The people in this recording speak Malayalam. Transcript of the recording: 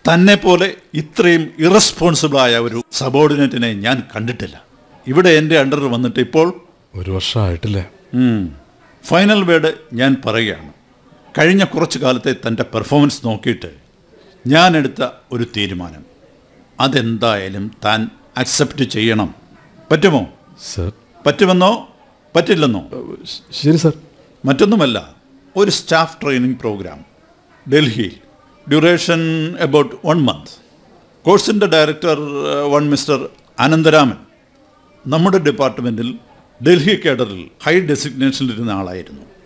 തന്നെ പോലെ ഇത്രയും ഇറസ്പോൺസിബിളായ ഒരു സബോർഡിനേറ്റിനെ ഞാൻ കണ്ടിട്ടില്ല ഇവിടെ എൻ്റെ അണ്ടർ വന്നിട്ട് ഇപ്പോൾ ഒരു വർഷമായിട്ടില്ല ഉം. ഫൈനൽ വേർഡ് ഞാൻ പറയുകയാണ് കഴിഞ്ഞ കുറച്ചു കാലത്തെ തൻ്റെ പെർഫോമൻസ് നോക്കിയിട്ട് ഞാൻ എടുത്ത ഒരു തീരുമാനം അതെന്തായാലും താൻ അക്സെപ്റ്റ് ചെയ്യണം പറ്റുമോ സർ പറ്റുമെന്നോ പറ്റില്ലെന്നോ ശ- ശരി സർ മറ്റൊന്നുമല്ല ഒരു സ്റ്റാഫ് ട്രെയിനിങ് പ്രോഗ്രാം ഡൽഹിയിൽ ഡ്യൂറേഷൻ എബൌട്ട് വൺ മന്ത് കോഴ്സിൻ്റെ ഡയറക്ടർ വൺ മിസ്റ്റർ അനന്തരാമൻ നമ്മുടെ ഡിപ്പാർട്ട്മെൻറ്റിൽ ഡൽഹി കേഡറിൽ ഹൈ ഡെസിഗ്നേഷനിലിരുന്ന ആളായിരുന്നു